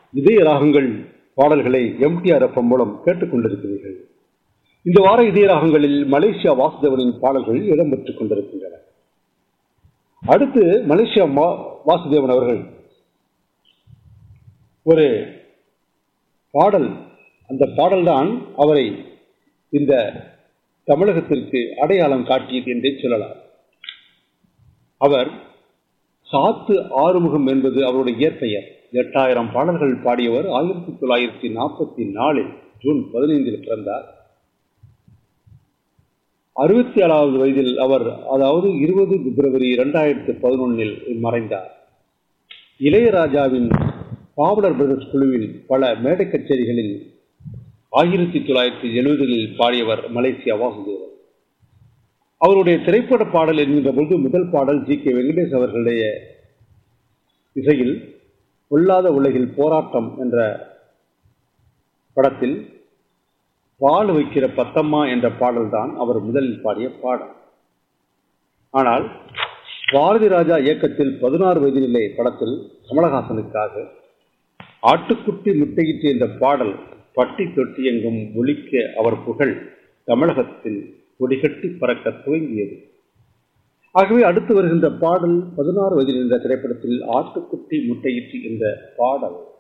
இதய ராகங்கள் பாடல்களை எம்டிஆர் எஃப்எம் மூலம் கேட்டுக்கொண்டிருக்கிறீர்கள் இந்த வார இதய ராகங்களில் மலேசியா வாசுதேவனின் பாடல்கள் இடம்பெற்றுக் கொண்டிருக்கின்றன அடுத்து மலேசியா மா- வாசுதேவன் அவர்கள் ஒரு பாடல் அந்த பாடல்தான் அவரை இந்த தமிழகத்திற்கு அடையாளம் காட்டியது என்றே சொல்லலாம் அவர் சாத்து ஆறுமுகம் என்பது அவருடைய இயற்பெயர் எட்டாயிரம் பாடல்கள் பாடியவர் ஆயிரத்தி தொள்ளாயிரத்தி நாற்பத்தி நாலில் ஜூன் பதினைந்தில் பிறந்தார் அறுபத்தி ஏழாவது வயதில் அவர் அதாவது இருபது பிப்ரவரி இரண்டாயிரத்தி பதினொன்னில் மறைந்தார் இளையராஜாவின் பாவலர் பிரதர்ஸ் குழுவில் பல மேடை கச்சேரிகளில் ஆயிரத்தி தொள்ளாயிரத்தி எழுபதுகளில் பாடியவர் மலேசியா வாசுதேவன் அவருடைய திரைப்பட பாடல் என்கின்ற பொழுது முதல் பாடல் ஜி கே வெங்கடேஷ் அவர்களுடைய இசையில் பொல்லாத உலகில் போராட்டம் என்ற படத்தில் பால் வைக்கிற பத்தம்மா என்ற பாடல்தான் அவர் முதலில் பாடிய பாடல் ஆனால் பாரதி ராஜா இயக்கத்தில் பதினாறு வயதிலே படத்தில் கமலஹாசனுக்காக ஆட்டுக்குட்டி முட்டையிட்டு என்ற பாடல் பட்டி தொட்டி எங்கும் ஒலிக்க அவர் புகழ் தமிழகத்தில் கொடிகட்டி பறக்க துவங்கியது ஆகவே அடுத்து வருகின்ற பாடல் பதினாறு வயதில் என்ற திரைப்படத்தில் ஆட்டுக்குட்டி முட்டையிட்டு என்ற பாடல்